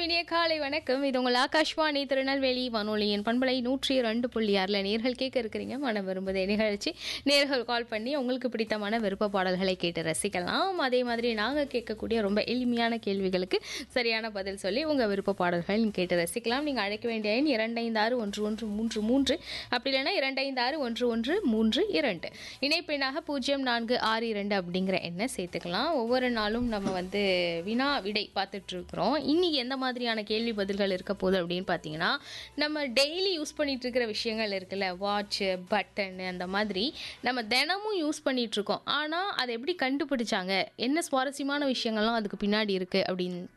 இனிய காலை வணக்கம் இது உங்கள் ஆகாஷ்வாணி திருநெல்வேலி வானொலியின் பண்பலை நூற்றி ரெண்டு புள்ளி ஆறில் நேர்கள் கேட்க இருக்கிறீங்க மன விரும்புதே நிகழ்ச்சி நேர்கள் கால் பண்ணி உங்களுக்கு பிடித்தமான விருப்ப பாடல்களை கேட்டு ரசிக்கலாம் அதே மாதிரி நாங்கள் கேட்கக்கூடிய ரொம்ப எளிமையான கேள்விகளுக்கு சரியான பதில் சொல்லி உங்கள் விருப்ப பாடல்கள் கேட்டு ரசிக்கலாம் நீங்கள் அழைக்க வேண்டிய எண் இரண்டைந்து ஆறு ஒன்று ஒன்று மூன்று மூன்று அப்படி இல்லைன்னா இரண்டைந்து ஆறு ஒன்று ஒன்று மூன்று இரண்டு இணைப்பெண்ணாக பூஜ்ஜியம் நான்கு ஆறு இரண்டு அப்படிங்கிற எண்ணை சேர்த்துக்கலாம் ஒவ்வொரு நாளும் நம்ம வந்து வினா விடை பார்த்துட்டு இருக்கிறோம் இன்னைக்கு எந்த மாதிரியான கேள்வி பதில்கள் இருக்க போகுது அப்படின்னு பார்த்தீங்கன்னா நம்ம டெய்லி யூஸ் பண்ணிட்டு இருக்கிற விஷயங்கள் இருக்குல்ல வாட்ச்சு பட்டன் அந்த மாதிரி நம்ம தினமும் யூஸ் பண்ணிட்டு இருக்கோம் ஆனால் அதை எப்படி கண்டுபிடிச்சாங்க என்ன சுவாரஸ்யமான விஷயங்கள்லாம் அதுக்கு பின்னாடி இருக்கு அப்படின்னு